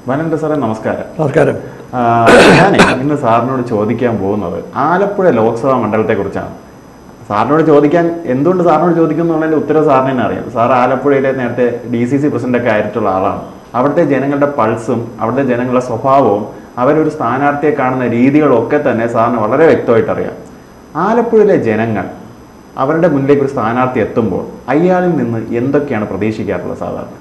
വനന്ത സാറേ നമസ്കാരം നമസ്കാരം ആ, ഞാനേ ഇന്ന് സാറിനോട് ചോദിക്കാൻ പോകുന്നത് ആലപ്പുഴ ലോക്സഭാ മണ്ഡലത്തെ കുറിച്ചാണ് സാറിനോട് ചോദിക്കാൻ എന്തുകൊണ്ട് സാറിനോട് ചോദിക്കുന്നുള്ളതിന്റെ ഉത്തരവ് സാറിന് തന്നെ അറിയാം സാർ ആലപ്പുഴയിലെ നേരത്തെ ഡി സി സി പ്രസിഡന്റ് ഒക്കെ ആയിട്ടുള്ള ആളാണ് അവിടുത്തെ ജനങ്ങളുടെ പൾസും അവിടുത്തെ ജനങ്ങളുടെ സ്വഭാവവും അവരൊരു സ്ഥാനാർത്ഥിയെ കാണുന്ന രീതികളും ഒക്കെ തന്നെ സാറിന് വളരെ വ്യക്തമായിട്ട് അറിയാം ആലപ്പുഴയിലെ ജനങ്ങൾ അവരുടെ മുന്നിലേക്ക് ഒരു സ്ഥാനാർത്ഥി എത്തുമ്പോൾ അയാളിൽ നിന്ന് എന്തൊക്കെയാണ് പ്രതീക്ഷിക്കാറുള്ളത് സാധാരണ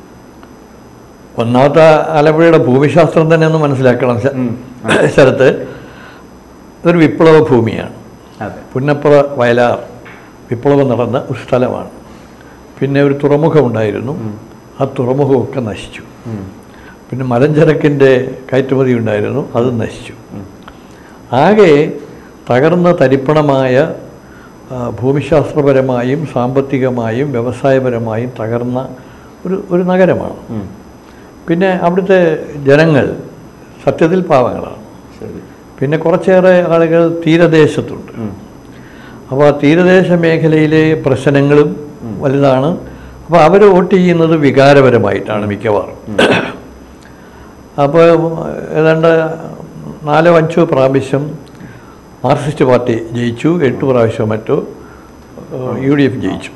ഒന്നാമത്തെ ആലപ്പുഴയുടെ ഭൂമിശാസ്ത്രം തന്നെ ഒന്ന് മനസ്സിലാക്കണം ശ- ഉം. ശരത്ത് ഇതൊരു വിപ്ലവ ഭൂമിയാണ് അതെ പുന്നപ്പുറ വയലാർ വിപ്ലവം നടന്ന ഒരു സ്ഥലമാണ് പിന്നെ ഒരു തുറമുഖം ഉണ്ടായിരുന്നു ആ തുറമുഖമൊക്കെ നശിച്ചു ഉം. പിന്നെ മലഞ്ചരക്കിൻ്റെ കയറ്റുമതി ഉണ്ടായിരുന്നു അത് നശിച്ചു ആകെ തകർന്ന തരിപ്പണമായ ആ, ഭൂമിശാസ്ത്രപരമായും സാമ്പത്തികമായും വ്യവസായപരമായും തകർന്ന ഒരു ഒരു നഗരമാണ് ഉം. പിന്നെ അവിടുത്തെ ജനങ്ങൾ സത്യത്തിൽ പാവങ്ങളാണ് ശരി പിന്നെ കുറച്ചേറെ ആളുകൾ തീരദേശത്തുണ്ട് ഉം. അപ്പോൾ ആ തീരദേശ മേഖലയിലെ പ്രശ്നങ്ങളും വലുതാണ് അപ്പോൾ അവർ വോട്ട് ചെയ്യുന്നത് വികാരപരമായിട്ടാണ് മിക്കവാറും അപ്പോൾ ഏതാണ്ട് നാലോ അഞ്ചോ പ്രാവശ്യം മാർക്സിസ്റ്റ് പാർട്ടി ജയിച്ചു എട്ട് പ്രാവശ്യം മറ്റോ യു ഡി എഫ് ജയിച്ചു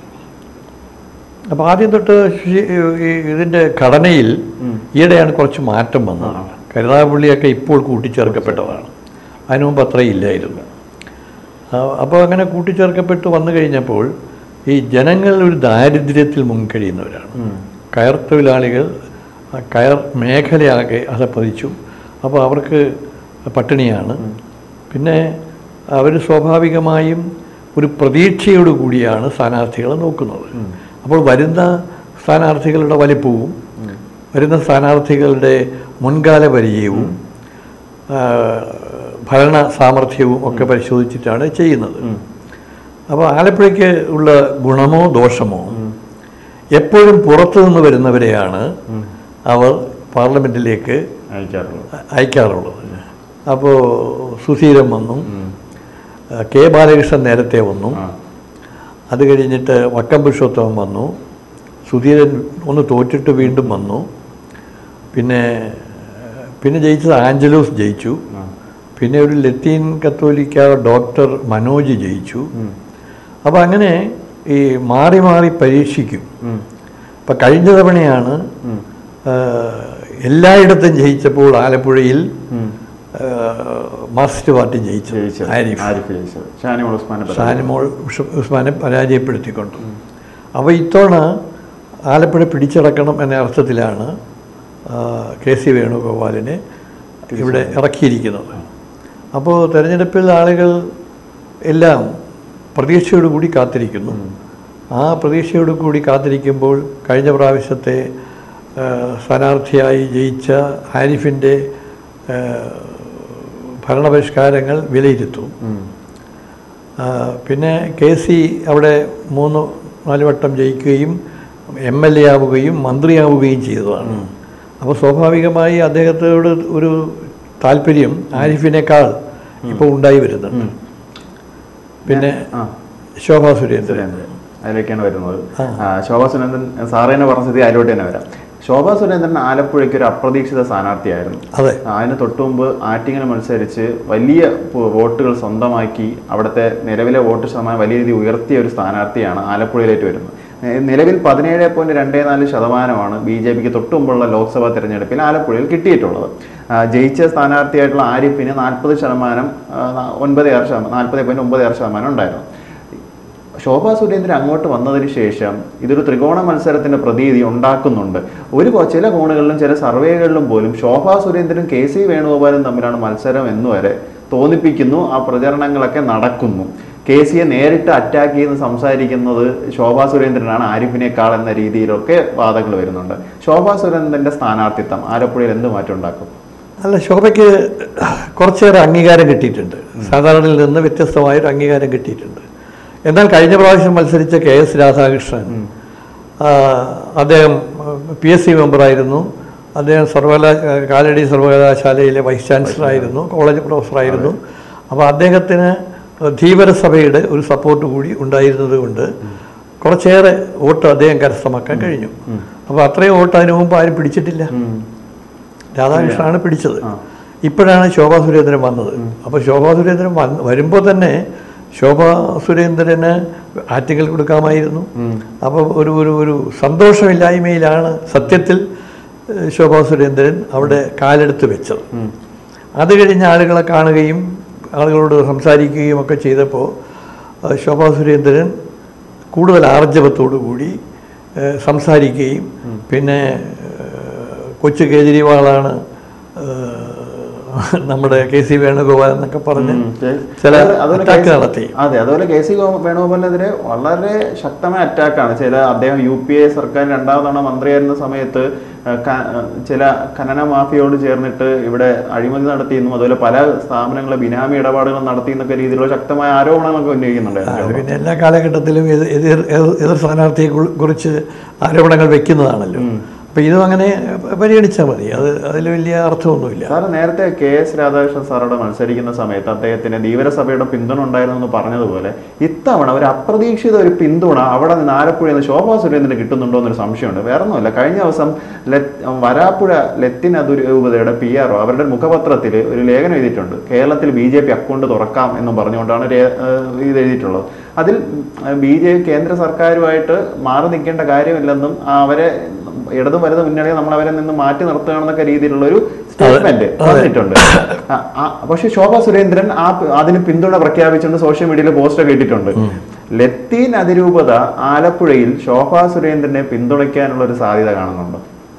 അപ്പോൾ ആദ്യം തൊട്ട് ശി- ഈ ഇതിൻ്റെ ഘടനയിൽ ഈയിടെയാണ് കുറച്ച് മാറ്റം വന്നത് കരുനാഗപ്പള്ളിയൊക്കെ ഇപ്പോൾ കൂട്ടിച്ചേർക്കപ്പെട്ടതാണ് അതിനു മുമ്പ് അത്രയും ഇല്ലായിരുന്നു അപ്പോൾ അങ്ങനെ കൂട്ടിച്ചേർക്കപ്പെട്ട് വന്നു കഴിഞ്ഞപ്പോൾ ഈ ജനങ്ങൾ ഒരു ദാരിദ്ര്യത്തിൽ മുൻകഴിയുന്നവരാണ് ഉം. കയർ തൊഴിലാളികൾ ആ കയർ മേഖലയാകെ അധപ്പതിച്ചു അപ്പോൾ അവർക്ക് പട്ടിണിയാണ് പിന്നെ അവർ സ്വാഭാവികമായും ഒരു പ്രതീക്ഷയോട് കൂടിയാണ് സ്ഥാനാർത്ഥികളെ നോക്കുന്നത് അപ്പോൾ വരുന്ന സ്ഥാനാർത്ഥികളുടെ വലിപ്പവും വരുന്ന സ്ഥാനാർത്ഥികളുടെ മുൻകാല പരിചയവും ആ, ഭരണ സാമർഥ്യവും ഒക്കെ പരിശോധിച്ചിട്ടാണ് ചെയ്യുന്നത് അപ്പോൾ ആലപ്പുഴയ്ക്ക് ഉള്ള ഗുണമോ ദോഷമോ എപ്പോഴും പുറത്തു നിന്ന് വരുന്നവരെയാണ് അവർ പാർലമെൻറ്റിലേക്ക് അയക്കാറുള്ളത് അയക്കാറുള്ളത് അപ്പോൾ സുധീരൻ വന്നു ആ, കെ ബാലകൃഷ്ണൻ നേരത്തെ വന്നു ആ. അത് കഴിഞ്ഞിട്ട് വക്കം പുരുഷോത്തമൻ വന്നു സുധീരൻ ഒന്ന് തോറ്റിട്ട് വീണ്ടും വന്നു പിന്നെ പിന്നെ ജയിച്ചത് ആഞ്ചലോസ് ജയിച്ചു ആ. പിന്നെ ഒരു ലത്തീൻ കത്തോലിക്ക ഡോക്ടർ മനോജ് ജയിച്ചു അപ്പോൾ അങ്ങനെ ഈ മാറി മാറി പരീക്ഷിക്കും ഉം. അപ്പം കഴിഞ്ഞ തവണയാണ് ഉം. ആ, എല്ലായിടത്തും ജയിച്ചപ്പോൾ ആലപ്പുഴയിൽ ഉം. ആ, മാർക്സിസ്റ്റ് പാർട്ടി ജയിച്ചു ജയിച്ചത്. ആരിഫ് ആരിഫ് ജയിച്ചത് ഷാനിമോൾ ഉസ്മാനെ പരാജയം. ഷാനിമോൾ ഉഷ- ഉസ്മാനെ പരാജയപ്പെടുത്തിക്കൊണ്ട് അപ്പോൾ ഇത്തവണ ആലപ്പുഴ പിടിച്ചടക്കണം എന്ന അർത്ഥത്തിലാണ് ആ, കെ സി വേണുഗോപാലിനെ ഇവിടെ ഇറക്കിയിരിക്കുന്നത് അപ്പോൾ തെരഞ്ഞെടുപ്പിൽ ആളുകൾ എല്ലാം പ്രതീക്ഷയോടുകൂടി കാത്തിരിക്കുന്നു ആ പ്രതീക്ഷയോടുകൂടി കാത്തിരിക്കുമ്പോൾ കഴിഞ്ഞ പ്രാവശ്യത്തെ ആ, സ്ഥാനാർത്ഥിയായി ജയിച്ച ആരിഫിൻ്റെ ആ, ഭരണപരിഷ്കാരങ്ങൾ വിലയിരുത്തും ഉം. ആ, പിന്നെ കെ സി അവിടെ മൂന്ന് നാല് വട്ടം ജയിക്കുകയും എം എൽ എ ആവുകയും മന്ത്രിയാവുകയും ചെയ്തതാണ് അപ്പോൾ സ്വാഭാവികമായി അദ്ദേഹത്തോട് ഒരു താല്പര്യം ആരിഫിനേക്കാൾ ഇപ്പോൾ ഉണ്ടായി വരുന്നുണ്ട് പിന്നെ ആ. ശോഭാ സുരേന്ദ്രൻ സുരേന്ദ്രൻ അതിലേക്കാണ് വരുന്നത് ആ, ശോഭാ സുരേന്ദ്രൻ സാറേ തന്നെ പറഞ്ഞ സ്ഥിതി അതിലോട്ട് തന്നെ വരാം ശോഭാ സുരേന്ദ്രൻ ആലപ്പുഴയ്ക്ക് ഒരു അപ്രതീക്ഷിത സ്ഥാനാർത്ഥിയായിരുന്നു അതെ ആ, അതിന് തൊട്ടു മുമ്പ് ആറ്റിങ്ങൽ മത്സരിച്ച് വലിയ പു- വോട്ടുകൾ സ്വന്തമാക്കി അവിടുത്തെ നിലവിലെ വോട്ട് ശതമാനം വലിയ രീതിയിൽ ഉയർത്തിയ ഒരു സ്ഥാനാർത്ഥിയാണ് ആലപ്പുഴയിലേക്ക് വരുന്നത് ഏ, നിലവിൽ പതിനേഴ് പോയിന്റ് രണ്ടേ നാല് ശതമാനമാണ് ബി ജെ പിക്ക് തൊട്ടു മുമ്പുള്ള ലോക്സഭാ തെരഞ്ഞെടുപ്പിൽ ആലപ്പുഴയിൽ കിട്ടിയിട്ടുള്ളത് ആ, ജയിച്ച സ്ഥാനാർത്ഥിയായിട്ടുള്ള ആരിഫിന് നാൽപ്പത് ശതമാനം ആ, ന- ഒൻപത് ആറ് ശതമാനം നാൽപ്പത് പോയിന്റ് ഒമ്പത് ആറ് ശതമാനം ഉണ്ടായിരുന്നു ശോഭാ സുരേന്ദ്രൻ അങ്ങോട്ട് വന്നതിന് ശേഷം ഇതൊരു ത്രികോണ മത്സരത്തിന്റെ പ്രതീതി ഉണ്ടാക്കുന്നുണ്ട് ഒരു കൊ- ചില കോണുകളിലും ചില സർവേകളിലും പോലും ശോഭാ സുരേന്ദ്രനും കെ സി വേണുഗോപാലും തമ്മിലാണ് മത്സരം എന്ന് വരെ തോന്നിപ്പിക്കുന്നു ആ പ്രചരണങ്ങളൊക്കെ നടക്കുന്നു കെ സിയെ നേരിട്ട് അറ്റാക്ക് ചെയ്ത് സംസാരിക്കുന്നത് ശോഭാ സുരേന്ദ്രനാണ് ആരിഫിനേക്കാൾ എന്ന രീതിയിലൊക്കെ വാദങ്ങൾ വരുന്നുണ്ട് ശോഭാ സുരേന്ദ്രന്റെ സ്ഥാനാർത്ഥിത്വം ആലപ്പുഴയിൽ എന്ത് മാറ്റം ഉണ്ടാക്കും അല്ല ശോഭയ്ക്ക് കുറച്ചേറെ അംഗീകാരം കിട്ടിയിട്ടുണ്ട് സാധാരണയിൽ നിന്ന് വ്യത്യസ്തമായൊരു അംഗീകാരം കിട്ടിയിട്ടുണ്ട് എന്നാൽ കഴിഞ്ഞ പ്രാവശ്യം മത്സരിച്ച കെ എസ് രാധാകൃഷ്ണൻ ആ, അദ്ദേഹം പി എസ് സി മെമ്പറായിരുന്നു അദ്ദേഹം സർവകലാ കാലടി സർവകലാശാലയിലെ വൈസ് ചാൻസലറായിരുന്നു കോളേജ് പ്രൊഫസറായിരുന്നു അപ്പോൾ അദ്ദേഹത്തിന് ധീവരസഭയുടെ ഒരു സപ്പോർട്ട് കൂടി ഉണ്ടായിരുന്നത് കൊണ്ട് കുറച്ചേറെ വോട്ട് അദ്ദേഹം കരസ്ഥമാക്കാൻ കഴിഞ്ഞു അപ്പോൾ അത്രയും വോട്ട് അതിനു മുമ്പ് ആരും പിടിച്ചിട്ടില്ല രാധാകൃഷ്ണനാണ് പിടിച്ചത് ആ. ഇപ്പോഴാണ് ശോഭാ സുരേന്ദ്രൻ വന്നത് അപ്പോൾ ശോഭാ സുരേന്ദ്രൻ വന്ന് വരുമ്പോൾ തന്നെ ശോഭാ സുരേന്ദ്രന് ആറ്റുകൾ കൊടുക്കാമായിരുന്നു ഉം. അപ്പോൾ ഒരു ഒരു ഒരു സന്തോഷമില്ലായ്മയിലാണ് സത്യത്തിൽ ഏഹ്, ശോഭാ സുരേന്ദ്രൻ അവിടെ കാലെടുത്ത് വെച്ചത് ഉം. അത് കഴിഞ്ഞ് ആളുകളെ കാണുകയും ആളുകളോട് സംസാരിക്കുകയും ഒക്കെ ചെയ്തപ്പോൾ ഏഹ്, ശോഭാ സുരേന്ദ്രൻ കൂടുതൽ ആർജവത്തോടു കൂടി ഏഹ്, സംസാരിക്കുകയും പിന്നെ ഏഹ്, കൊച്ചു കേജ്രിവാളാണ് ഏഹ്, നമ്മുടെ കെ സി വേണുഗോപാൽ എന്നൊക്കെ പറഞ്ഞ് ഉം. കെ- ചില അതുപോലെ- അതുപോലെ attack കെ- നടത്തി. അതെ അതുപോലെ കെ സി ഗോ- വേണുഗോപാലിനെതിരെ വളരെ ശക്തമായ അറ്റാക്കാണ് ചില അദ്ദേഹം യു പി എ സർക്കാർ രണ്ടാം തവണ മന്ത്രിയായിരുന്ന സമയത്ത് ആ, ക- ആ, ചില ഖനന മാഫിയോട് ചേർന്നിട്ട് ഇവിടെ അഴിമതി നടത്തിയെന്നും അതുപോലെ പല സ്ഥാപനങ്ങളെ ബിനാമി ഇടപാടുകൾ നടത്തിയെന്നൊക്കെ രീതിയിലുള്ള ശക്തമായ ആരോപണങ്ങളൊക്കെ അത് ഉന്നയിക്കുന്നുണ്ടായിരുന്നു പിന്നെ എല്ലാ കാലഘട്ടത്തിലും എതിർ എതിർ എതിർ- എതിർ സ്ഥാനാർത്ഥിയെ കുറി- കുറിച്ച് ആരോപണങ്ങൾ വെക്കുന്നതാണല്ലോ അപ്പം ഇതും അങ്ങനെ പരിഗണിച്ചാൽ മതി അത് അതിൽ വലിയ അർത്ഥമൊന്നുമില്ല സാർ നേരത്തെ കെ എസ് രാധാകൃഷ്ണൻ സാറോട് മത്സരിക്കുന്ന സമയത്ത് അദ്ദേഹത്തിന് ധീവരസഭയുടെ പിന്തുണ ഉണ്ടായിരുന്നു എന്ന് പറഞ്ഞതുപോലെ ഇത്തവണ ഒരു അപ്രതീക്ഷിത ഒരു പിന്തുണ അവിടെ നിന്ന് ആലപ്പുഴയിൽ നിന്ന് ശോഭാ സുരേന്ദ്രന് കിട്ടുന്നുണ്ടോ എന്നൊരു സംശയമുണ്ട് വേറെ ഒന്നുമില്ല കഴിഞ്ഞ ദിവസം ലെ- വരാപ്പുഴ ലത്തിൻ അതിരൂപതയുടെ പി ആർ അവരുടെ മുഖപത്രത്തിൽ ഒരു ലേഖനം എഴുതിയിട്ടുണ്ട് കേരളത്തിൽ ബി ജെ പി അക്കൗണ്ട് തുറക്കാം എന്നും പറഞ്ഞുകൊണ്ടാണ് രേ- ഏഹ് ഇത് എഴുതിയിട്ടുള്ളത് അതിൽ ബി ജെ കേന്ദ്ര സർക്കാരുമായിട്ട് മാറി നിൽക്കേണ്ട കാര്യമില്ലെന്നും അവരെ ഇടതും വലത് മുന്നണിയെ നമ്മൾ അവരെ നിന്ന് മാറ്റി നിർത്തുകയാണെന്നൊക്കെ രീതിയിലുള്ള ഒരു സ്റ്റേറ്റ്മെന്റ് അതെ. പറഞ്ഞിട്ടുണ്ട് ആ, ആ, പക്ഷെ ശോഭാ സുരേന്ദ്രൻ ആ പ- അതിന് പിന്തുണ പ്രഖ്യാപിച്ചുകൊണ്ട് സോഷ്യൽ മീഡിയയിൽ പോസ്റ്റൊക്കെ ഇട്ടിട്ടുണ്ട് ലത്തീൻ അതിരൂപത ആലപ്പുഴയിൽ ശോഭാ സുരേന്ദ്രനെ പിന്തുണയ്ക്കാനുള്ള ഒരു സാധ്യത കാണുന്നുണ്ടോ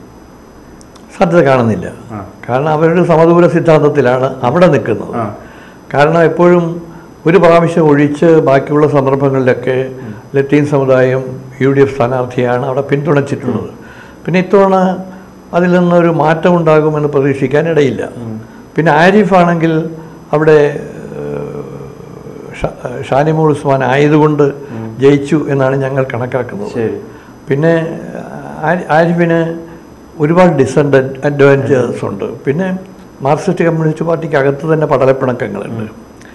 സാധ്യത കാണുന്നില്ല ആ. കാരണം അവരുടെ സമദൂര സിദ്ധാന്തത്തിലാണ് അവിടെ നിൽക്കുന്നത് ആ. കാരണം എപ്പോഴും ഒരു പ്രാവശ്യം ഒഴിച്ച് ബാക്കിയുള്ള സന്ദർഭങ്ങളിലൊക്കെ ലത്തീൻ സമുദായം യു ഡി എഫ് സ്ഥാനാർത്ഥിയാണ് അവിടെ പിന്തുണച്ചിട്ടുള്ളത് പിന്നെ ഇത്തവണ അതിൽ നിന്നൊരു മാറ്റം ഉണ്ടാകുമെന്ന് പ്രതീക്ഷിക്കാൻ ഇടയില്ല പിന്നെ ആരിഫ് ആണെങ്കിൽ അവിടെ ഏഹ്, ഷാ- ഷാനിമോൾ ഉസ്മാൻ ആയതുകൊണ്ട് ജയിച്ചു എന്നാണ് ഞങ്ങൾ കണക്കാക്കുന്നത് ശരി പിന്നെ ആ- ആരിഫിന് ഒരുപാട് ഡിസഡ് അഡ്വാൻറ്റേജസ് ഉണ്ട് പിന്നെ മാർക്സിസ്റ്റ് കമ്മ്യൂണിസ്റ്റ് പാർട്ടിക്ക് അകത്ത് തന്നെ പടലപ്പിണക്കങ്ങളുണ്ട്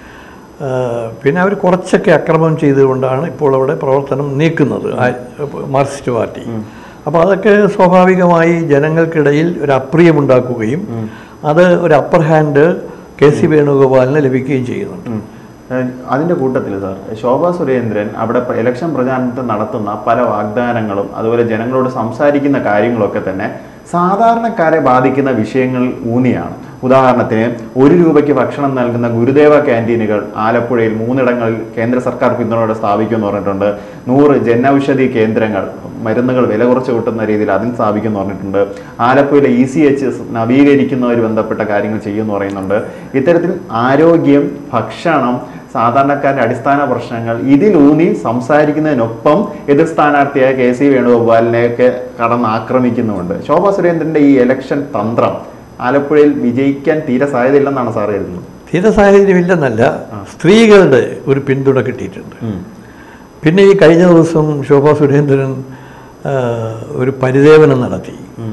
ആ, പിന്നെ അവർ കുറച്ചൊക്കെ അക്രമം ചെയ്തുകൊണ്ടാണ് ഇപ്പോൾ അവിടെ പ്രവർത്തനം നീക്കുന്നത് ആ- മാർക്സിസ്റ്റ് പാർട്ടി അപ്പോൾ അതൊക്കെ സ്വാഭാവികമായി ജനങ്ങൾക്കിടയിൽ ഒരു അപ്രിയമുണ്ടാക്കുകയും അത് ഒരു അപ്പർ ഹാൻഡ് കെ സി വേണുഗോപാലിന് ലഭിക്കുകയും ചെയ്യുന്നുണ്ട് ഉം. ഏഹ് അതിന്റെ കൂട്ടത്തിൽ സാർ ശോഭാ സുരേന്ദ്രൻ അവിടെ പ്ര- ഇലക്ഷൻ പ്രചാരണത്തിൽ നടത്തുന്ന പല വാഗ്ദാനങ്ങളും അതുപോലെ ജനങ്ങളോട് സംസാരിക്കുന്ന കാര്യങ്ങളൊക്കെ തന്നെ സാധാരണക്കാരെ ബാധിക്കുന്ന വിഷയങ്ങൾ ഊന്നിയാണ് ഉദാഹരണത്തിന് ഒരു രൂപയ്ക്ക് ഭക്ഷണം നൽകുന്ന ഗുരുദേവ ക്യാൻറ്റീനുകൾ ആലപ്പുഴയിൽ മൂന്നിടങ്ങളിൽ കേന്ദ്ര സർക്കാർ പിന്തുണയോടെ സ്ഥാപിക്കുമെന്ന് പറഞ്ഞിട്ടുണ്ട് നൂറ് ജനൌഷധി കേന്ദ്രങ്ങൾ മരുന്നുകൾ വില കുറച്ച് കിട്ടുന്ന രീതിയിൽ അതും സ്ഥാപിക്കുമെന്ന് പറഞ്ഞിട്ടുണ്ട് ആലപ്പുഴയിലെ ഇ സി എച്ച് നവീകരിക്കുന്നവർ ബന്ധപ്പെട്ട കാര്യങ്ങൾ ചെയ്യുമെന്ന് പറയുന്നുണ്ട് ഇത്തരത്തിൽ ആരോഗ്യം ഭക്ഷണം സാധാരണക്കാരുടെ അടിസ്ഥാന പ്രശ്നങ്ങൾ ഇതിലൂന്നി സംസാരിക്കുന്നതിനൊപ്പം എതിർ സ്ഥാനാർത്ഥിയായ കെ സി വേണുഗോപാലിനെയൊക്കെ കടന്ന് ആക്രമിക്കുന്നുമുണ്ട് ശോഭാ സുരേന്ദ്രന്റെ ഈ ഇലക്ഷൻ തന്ത്രം ആലപ്പുഴയിൽ വിജയിക്കാൻ തീരെ സാധ്യതയില്ലെന്നാണ് സാർ കരുതുന്നത് തീരെ സാഹചര്യമില്ലെന്നല്ല സ്ത്രീകളുടെ ഒരു പിന്തുണ കിട്ടിയിട്ടുണ്ട് പിന്നെ ഈ കഴിഞ്ഞ ദിവസം ശോഭാ സുരേന്ദ്രൻ ആ, ഒരു പരിദേവനം നടത്തി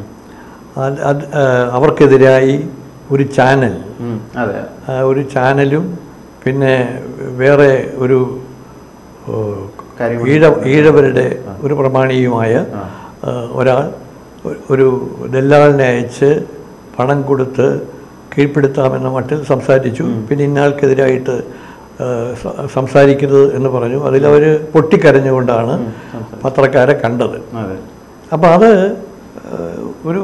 അത് അത് ആ, അവർക്കെതിരായി ഒരു ചാനൽ ഉം, അതെ ആ, ഒരു ചാനലും പിന്നെ വേറെ ഒരു ഓ, കരിമണി. ഈഴ ഈഴവരുടെ ഒരു പ്രമാണിയുമായ ആ, ഒരാൾ ഒ- ഒരു ദല്ലാളിനെ അയച്ച് പണം കൊടുത്ത് കീഴ്പ്പെടുത്താമെന്ന മട്ടിൽ സംസാരിച്ചു പിന്നെ ഇന്നയാൾക്കെതിരായിട്ട് ആ, സ- സംസാരിക്കരുത് എന്ന് പറഞ്ഞു അതിലവർ പൊട്ടിക്കരഞ്ഞുകൊണ്ടാണ് പത്രക്കാരെ കണ്ടത് അതെ അപ്പോൾ അത് ഏഹ്, ഒരു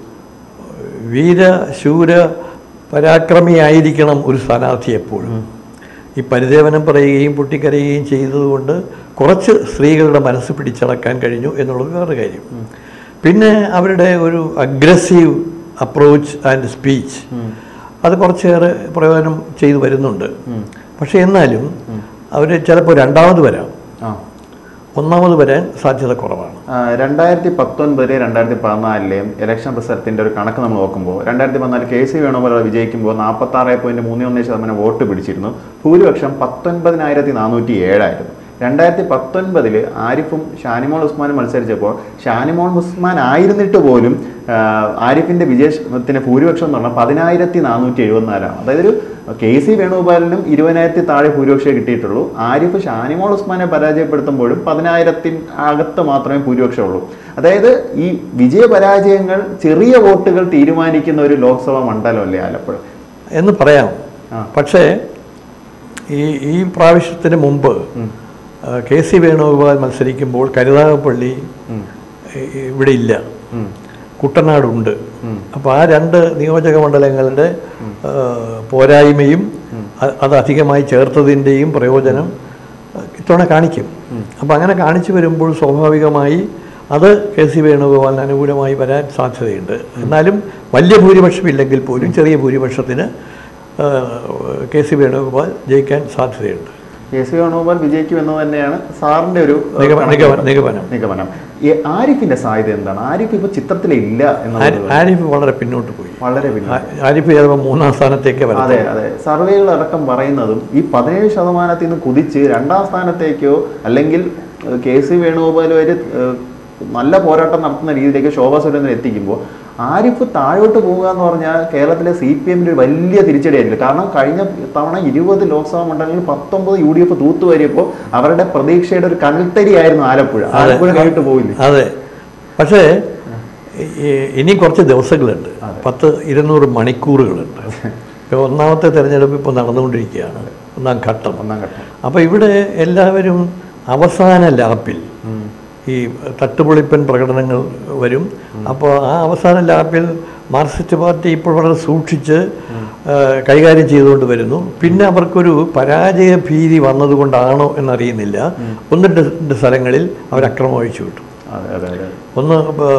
വീര ശൂര പരാക്രമിയായിരിക്കണം ഒരു സ്ഥാനാർത്ഥി എപ്പോഴും ഈ പരിദേവനം പറയുകയും പൊട്ടിക്കരയുകയും ചെയ്തതുകൊണ്ട് കുറച്ച് സ്ത്രീകളുടെ മനസ്സ് പിടിച്ചടക്കാൻ കഴിഞ്ഞു എന്നുള്ളത് വേറെ കാര്യം പിന്നെ അവരുടെ ഒരു അഗ്രസീവ് അപ്രോച്ച് ആൻഡ് സ്പീച്ച് അത് കുറച്ചേറെ പ്രയോജനം ചെയ്തു വരുന്നുണ്ട് പക്ഷേ എന്നാലും അവർ ചിലപ്പോൾ രണ്ടാമത് വരാം ആ ഒന്നാമത് വരാൻ സാധ്യത കുറവാണ് ആ, രണ്ടായിരത്തി പത്തൊൻപതിലെ രണ്ടായിരത്തി പതിനാലിലെയും ഇലക്ഷൻ റിസൾട്ടിന്റെ ഒരു കണക്ക് നമ്മൾ നോക്കുമ്പോൾ രണ്ടായിരത്തി പതിനാല് കെ സി വേണുഗോപാൽ വിജയിക്കുമ്പോൾ നാൽപ്പത്തി ആറ് പോയിന്റ് മൂന്ന് ഒന്ന് ശതമാനം വോട്ട് പിടിച്ചിരുന്നു ഭൂരിപക്ഷം പത്തൊൻപതിനായിരത്തി നാനൂറ്റി ഏഴായിരുന്നു രണ്ടായിരത്തി പത്തൊൻപതില് ആരിഫും ഷാനിമോൾ ഉസ്മാനും മത്സരിച്ചപ്പോൾ ഷാനിമോൾ ഉസ്മാൻ ആയിരുന്നിട്ട് പോലും ആ, ആരിഫിന്റെ വിജയത്തിന് ഭൂരിപക്ഷം എന്ന് പറഞ്ഞാൽ പതിനായിരത്തി നാനൂറ്റി എഴുപത്തിനാലാണ് അതായത് ഒരു കെ സി വേണുഗോപാലിനും ഇരുപതിനായിരത്തി താഴെ ഭൂരിപക്ഷമേ കിട്ടിയിട്ടുള്ളൂ ആരിഫ് ഷാനിമോൾ ഉസ്മാനെ പരാജയപ്പെടുത്തുമ്പോഴും പതിനായിരത്തിന് അകത്ത് മാത്രമേ ഭൂരിപക്ഷമുള്ളൂ അതായത് ഈ വിജയപരാജയങ്ങൾ ചെറിയ വോട്ടുകൾ തീരുമാനിക്കുന്ന ഒരു ലോക്സഭാ മണ്ഡലമല്ലേ ആലപ്പുഴ എന്ന് പറയാം ആ. പക്ഷേ ഈ ഈ പ്രാവശ്യത്തിന് മുമ്പ് ഉം. ആ, കെ സി വേണുഗോപാൽ മത്സരിക്കുമ്പോൾ കരുനാഗപ്പള്ളി ഉം. ഇ- ഇവിടെ ഇല്ല ഉം. കുട്ടനാടുണ്ട് ഉം. അപ്പോൾ ആ രണ്ട് നിയോജക മണ്ഡലങ്ങളുടെ ആ, പോരായ്മയും അ- അത് അധികമായി ചേർത്തതിൻ്റെയും പ്രയോജനം ആ, ഇത്തവണ കാണിക്കും അപ്പോൾ അങ്ങനെ കാണിച്ചു വരുമ്പോൾ സ്വാഭാവികമായി അത് കെ സി വേണുഗോപാലിന് അനുകൂലമായി വരാൻ സാധ്യതയുണ്ട് എന്നാലും വലിയ ഭൂരിപക്ഷം ഇല്ലെങ്കിൽ പോലും ചെറിയ ഭൂരിപക്ഷത്തിന് ആ, കെ സി വേണുഗോപാൽ ജയിക്കാൻ സാധ്യതയുണ്ട് കെ സി വേണുഗോപാൽ വിജയിക്കുമെന്ന് തന്നെയാണ് സാറിന്റെ ഒരു ഏഹ്, നിഗമ- കണക്ക് നിഗമനം- നിഗമനം. നിഗമനം ഈ ആരിഫിന്റെ സാധ്യത എന്താണ് ആരിഫ് ഇപ്പൊ ചിത്രത്തിലില്ല ആരി- എന്നുള്ളത് ആരിഫ് വളരെ പിന്നോട്ട് പോയി വളരെ പിന്നെ ആ- ആരിഫ് ചിലപ്പോൾ മൂന്നാം സ്ഥാനത്തേക്ക് വരാം അതെ അതെ സർവേകൾ അടക്കം പറയുന്നതും ഈ പതിനേഴ് ശതമാനത്തിൽ നിന്ന് കുതിച്ച് രണ്ടാം സ്ഥാനത്തേക്കോ അല്ലെങ്കിൽ ഏഹ്, കെ സി വേണുഗോപാൽ വരെ ഏഹ്, നല്ല പോരാട്ടം നടത്തുന്ന രീതിയിലേക്ക് ശോഭാ സുരേന്ദ്രൻ എത്തിക്കുമ്പോൾ ആരിഫ് താഴോട്ട് പോവുക എന്ന് പറഞ്ഞാൽ കേരളത്തിലെ സി പി എമ്മിന്റെ ഒരു വലിയ തിരിച്ചടിയായിരിക്കും കാരണം കഴിഞ്ഞ തവണ ഇരുപത് ലോക്സഭാ മണ്ഡലങ്ങളിൽ പത്തൊമ്പത് യു ഡി എഫ് തൂത്തുവാരിയപ്പോൾ അവരുടെ പ്രതീക്ഷയുടെ ഒരു കനൽത്തരിയായിരുന്നു ആലപ്പുഴ ആലപ്പുഴ കഴിഞ്ഞിട്ട് പോയില്ലേ അതെ പക്ഷേ ഈ- ഇനി കുറച്ച് ദിവസങ്ങളുണ്ട് പത്ത് ഇരുന്നൂറ് മണിക്കൂറുകളുണ്ട് ഇപ്പോൾ ഒന്നാമത്തെ തെരഞ്ഞെടുപ്പ് ഇപ്പോൾ നടന്നുകൊണ്ടിരിക്കുകയാണ് ഒന്നാം ഘട്ടം ഒന്നാം ഘട്ടം അപ്പോൾ ഇവിടെ എല്ലാവരും അവസാന ലാപ്പിൽ ഈ തട്ടുപൊളിപ്പൻ പ്രകടനങ്ങൾ വരും അപ്പോൾ ആ അവസാന ലാപ്പിൽ മാർക്സിസ്റ്റ് പാർട്ടി ഇപ്പോൾ വളരെ സൂക്ഷിച്ച് ആ, കൈകാര്യം ചെയ്തുകൊണ്ട് വരുന്നു പിന്നെ അവർക്കൊരു പരാജയ ഭീതി വന്നതുകൊണ്ടാണോ എന്നറിയുന്നില്ല ഒന്ന് രണ്ട് സ്ഥലങ്ങളിൽ അവർ അക്രമം അഴിച്ചു വിട്ടു അതെ അതെ അതെ ഒന്ന്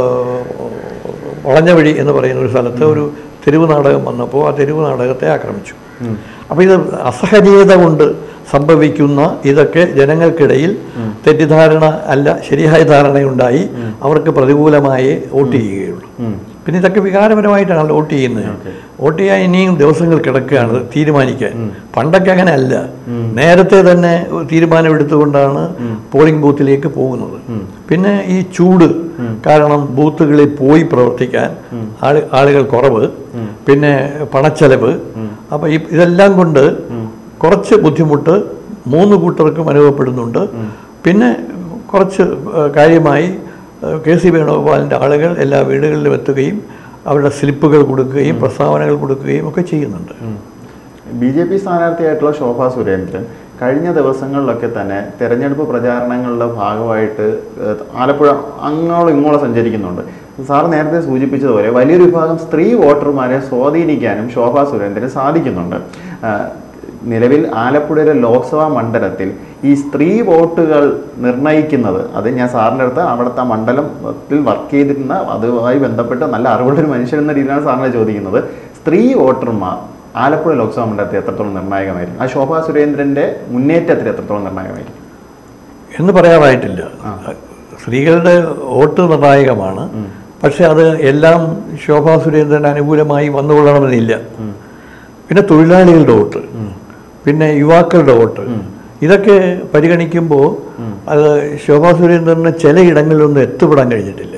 വളഞ്ഞവഴി എന്ന് പറയുന്ന ഒരു സ്ഥലത്ത് ഒരു തെരുവ് നാടകം വന്നപ്പോൾ ആ തെരുവ് നാടകത്തെ ആക്രമിച്ചു ഉം. അപ്പോൾ ഇത് അസഹനീയത കൊണ്ട് സംഭവിക്കുന്ന ഇതൊക്കെ ജനങ്ങൾക്കിടയിൽ തെറ്റിദ്ധാരണ അല്ല ശരിയായ ധാരണയുണ്ടായി അവർക്ക് പ്രതികൂലമായി വോട്ട് ചെയ്യുകയുള്ളൂ ഉം. പിന്നെ ഇതൊക്കെ വികാരപരമായിട്ടാണ് വോട്ട് ചെയ്യുന്നത് വോട്ട് ചെയ്യാൻ ഇനിയും ദിവസങ്ങൾ കിടക്കുകയാണ് ഇത് തീരുമാനിക്കാൻ പണ്ടൊക്കെ അങ്ങനെ അല്ല നേരത്തെ തന്നെ തീരുമാനമെടുത്തുകൊണ്ടാണ് പോളിംഗ് ബൂത്തിലേക്ക് പോകുന്നത് പിന്നെ ഈ ചൂട് കാരണം ബൂത്തുകളിൽ പോയി പ്രവർത്തിക്കാൻ ആള് ആളുകൾ കുറവ് പിന്നെ പണച്ചെലവ് അപ്പോൾ ഈ ഇതെല്ലാം കൊണ്ട് കുറച്ച് ബുദ്ധിമുട്ട് മൂന്ന് കൂട്ടർക്കും അനുഭവപ്പെടുന്നുണ്ട് പിന്നെ കുറച്ച് ഏഹ്, കാര്യമായി ഏഹ്, കെ സി വേണുഗോപാലിൻ്റെ ആളുകൾ എല്ലാ വീടുകളിലും എത്തുകയും അവരുടെ സ്ലിപ്പുകൾ കൊടുക്കുകയും പ്രസ്താവനകൾ കൊടുക്കുകയും ഒക്കെ ചെയ്യുന്നുണ്ട് ബി ജെ പി സ്ഥാനാർത്ഥിയായിട്ടുള്ള ശോഭാ സുരേന്ദ്രൻ കഴിഞ്ഞ ദിവസങ്ങളിലൊക്കെ തന്നെ തെരഞ്ഞെടുപ്പ് പ്രചാരണങ്ങളുടെ ഭാഗമായിട്ട് ഏഹ്, ആലപ്പുഴ അങ്ങോളം ഇങ്ങോളം സഞ്ചരിക്കുന്നുണ്ട് സാർ നേരത്തെ സൂചിപ്പിച്ചതുപോലെ വലിയൊരു വിഭാഗം സ്ത്രീ വോട്ടർമാരെ സ്വാധീനിക്കാനും ശോഭാ സുരേന്ദ്രന് സാധിക്കുന്നുണ്ട് ആഹ്, നിലവിൽ ആലപ്പുഴയിലെ ലോക്സഭാ മണ്ഡലത്തിൽ ഈ സ്ത്രീ വോട്ടുകൾ നിർണ്ണയിക്കുന്നത് അത് ഞാൻ സാറിൻ്റെ അടുത്ത് അവിടുത്തെ ആ മണ്ഡലത്തിൽ വർക്ക് ചെയ്തിരുന്ന അതുമായി ബന്ധപ്പെട്ട് നല്ല അറിവുള്ള ഒരു മനുഷ്യൻ എന്ന രീതിയിലാണ് സാറിനെ ചോദിക്കുന്നത് സ്ത്രീ വോട്ടർമാർ ആലപ്പുഴ ലോക്സഭാ മണ്ഡലത്തിൽ എത്രത്തോളം നിർണായകമായിരിക്കും ആ ശോഭാ സുരേന്ദ്രന്റെ മുന്നേറ്റത്തിൽ എത്രത്തോളം നിർണായകമായിരിക്കും എന്ന് പറയാറായിട്ടില്ല സ്ത്രീകളുടെ വോട്ട് നിർണായകമാണ് പക്ഷെ അത് എല്ലാം ശോഭാ സുരേന്ദ്രന് അനുകൂലമായി വന്നുകൊള്ളണമെന്നില്ല പിന്നെ തൊഴിലാളികളുടെ വോട്ട് പിന്നെ യുവാക്കളുടെ വോട്ട് ഇതൊക്കെ പരിഗണിക്കുമ്പോൾ അത് ശോഭാ സുരേന്ദ്രന് ചിലയിടങ്ങളിലൊന്നും എത്തിപ്പെടാൻ കഴിഞ്ഞിട്ടില്ല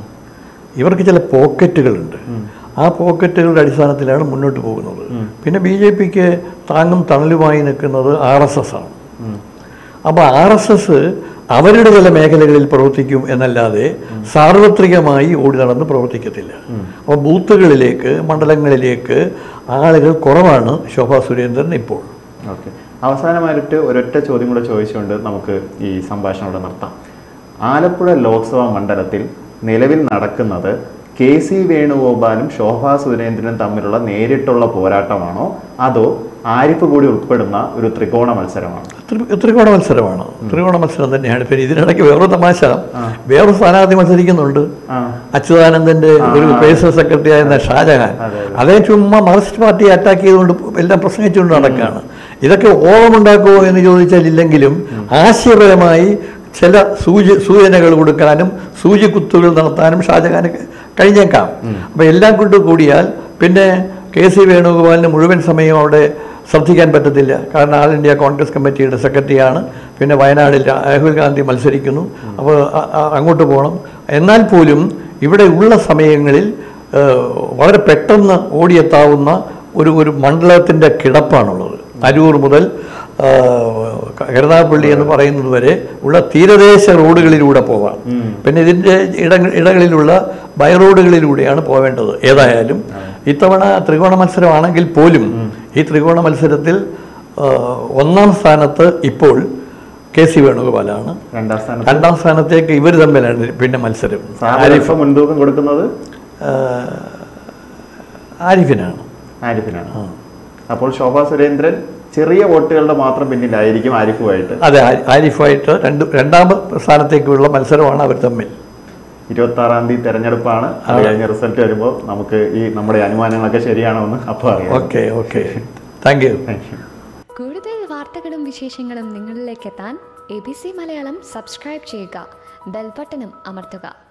ഇവർക്ക് ചില പോക്കറ്റുകളുണ്ട് ആ പോക്കറ്റുകളുടെ അടിസ്ഥാനത്തിലാണ് മുന്നോട്ട് പോകുന്നത് പിന്നെ ബി ജെ പിക്ക് താങ്ങും തണലുമായി നിൽക്കുന്നത് ആർ എസ് എസ് ആണ് അപ്പോൾ ആർ എസ് എസ് അവരുടെ ചില മേഖലകളിൽ പ്രവർത്തിക്കും എന്നല്ലാതെ സാർവത്രികമായി ഓടി നടന്ന് പ്രവർത്തിക്കത്തില്ല അപ്പോൾ ബൂത്തുകളിലേക്ക് മണ്ഡലങ്ങളിലേക്ക് ആളുകൾ കുറവാണ് ശോഭാ സുരേന്ദ്രൻ ഇപ്പോൾ ഓക്കെ അവസാനമായിട്ട് ഒരൊറ്റ ചോദ്യം കൂടെ ചോദിച്ചുകൊണ്ട് നമുക്ക് ഈ സംഭാഷണം ഇവിടെ നിർത്താം ആലപ്പുഴ ലോക്സഭാ മണ്ഡലത്തിൽ നിലവിൽ നടക്കുന്നത് കെ സി വേണുഗോപാലും ശോഭാ സുരേന്ദ്രനും തമ്മിലുള്ള നേരിട്ടുള്ള പോരാട്ടമാണോ അതോ ആരിഫ് കൂടി ഉൾപ്പെടുന്ന ഒരു ത്രികോണ മത്സരമാണോ ത്രി- ത്രികോണ മത്സരമാണ് ത്രികോണ മത്സരം തന്നെയാണ് പിന്നെ ഇതിനിടയ്ക്ക് വേറൊരു തമാശ വേറൊരു സ്ഥാനാർത്ഥി മത്സരിക്കുന്നുണ്ട് ആ അച്യുതാനന്ദന്റെ ഒരു പേഴ്സണൽ സെക്രട്ടറി ആയിരുന്ന ഷാജഹാൻ അതെ, അതേ ചുമ്മാ മാർക്സിസ്റ്റ് പാർട്ടിയെ അറ്റാക്ക് ചെയ്തുകൊണ്ട് എല്ലാം പ്രസംഗിച്ചുകൊണ്ട് നടക്കുകയാണ് ഇതൊക്കെ ഓളമുണ്ടാക്കുമോ എന്ന് ചോദിച്ചാൽ ഇല്ലെങ്കിലും ആശയപരമായി ചില സൂചി സൂചനകൾ കൊടുക്കാനും സൂചിക്കുത്തുകൾ നടത്താനും ഷാജഹാന് കഴിഞ്ഞേക്കാം അപ്പോൾ എല്ലാം കൊണ്ട് കൂടിയാൽ പിന്നെ കെ സി വേണുഗോപാലിന് മുഴുവൻ സമയം അവിടെ ശ്രദ്ധിക്കാൻ പറ്റത്തില്ല കാരണം ആൾ ഇന്ത്യ കോൺഗ്രസ് കമ്മിറ്റിയുടെ സെക്രട്ടറിയാണ് പിന്നെ വയനാടിൽ രാഹുൽ ഗാന്ധി മത്സരിക്കുന്നു അപ്പോൾ അ- അ- അങ്ങോട്ട് പോകണം എന്നാൽ പോലും ഇവിടെ ഉള്ള സമയങ്ങളിൽ ഏഹ്, വളരെ പെട്ടെന്ന് ഓടിയെത്താവുന്ന ഒരു ഒരു മണ്ഡലത്തിൻ്റെ കിടപ്പാണുള്ളത് അരൂർ മുതൽ ആ, കരുനാഗപ്പള്ളി എന്ന് പറയുന്നത് വരെ ഉള്ള തീരദേശ റോഡുകളിലൂടെ പോകാം പിന്നെ ഇതിൻ്റെ ഇട ഇടങ്ങളിലുള്ള ബൈ റോഡുകളിലൂടെയാണ് പോവേണ്ടത് ഏതായാലും ഇത്തവണ ത്രികോണ മത്സരമാണെങ്കിൽ പോലും ഈ ത്രികോണ മത്സരത്തിൽ ആ, ഒന്നാം സ്ഥാനത്ത് ഇപ്പോൾ കെ സി വേണുഗോപാലാണ് രണ്ടാം സ്ഥാനത്ത് രണ്ടാം സ്ഥാനത്തേക്ക് ഇവർ തമ്മിലാണ് പിന്നെ മത്സരം സാറിന് ഇപ്പൊ മുൻതൂക്കം കൊടുക്കുന്നത് ആ, ആരിഫിനാണ് ആരിഫിനാണ് അപ്പോൾ ശോഭാ സുരേന്ദ്രൻ ചെറിയ വോട്ടുകളുടെ മാത്രം പിന്നിലായിരിക്കും ആരിഫുമായിട്ട് അതെ ആ- ആരിഫായിട്ട് രണ്ട് രണ്ടാം സ്ഥാനത്തേക്കുള്ള മത്സരമാണ് അവർ തമ്മിൽ ഇരുപത്തി ആറാം തീയതി തെരഞ്ഞെടുപ്പാണ് അത് കഴിഞ്ഞ റിസൾട്ട് വരുമ്പോൾ നമുക്ക് ഈ നമ്മുടെ അനുമാനങ്ങളൊക്കെ ശരിയാണോ എന്ന് അപ്പോൾ അറിയാം okay okay thank you thank you കൂടുതൽ വാർത്തകളും വിശേഷങ്ങളും നിങ്ങളിലേക്ക് എത്താൻ A B C Malayalam subscribe ചെയ്യുക ബെൽബട്ടനും അമർത്തുക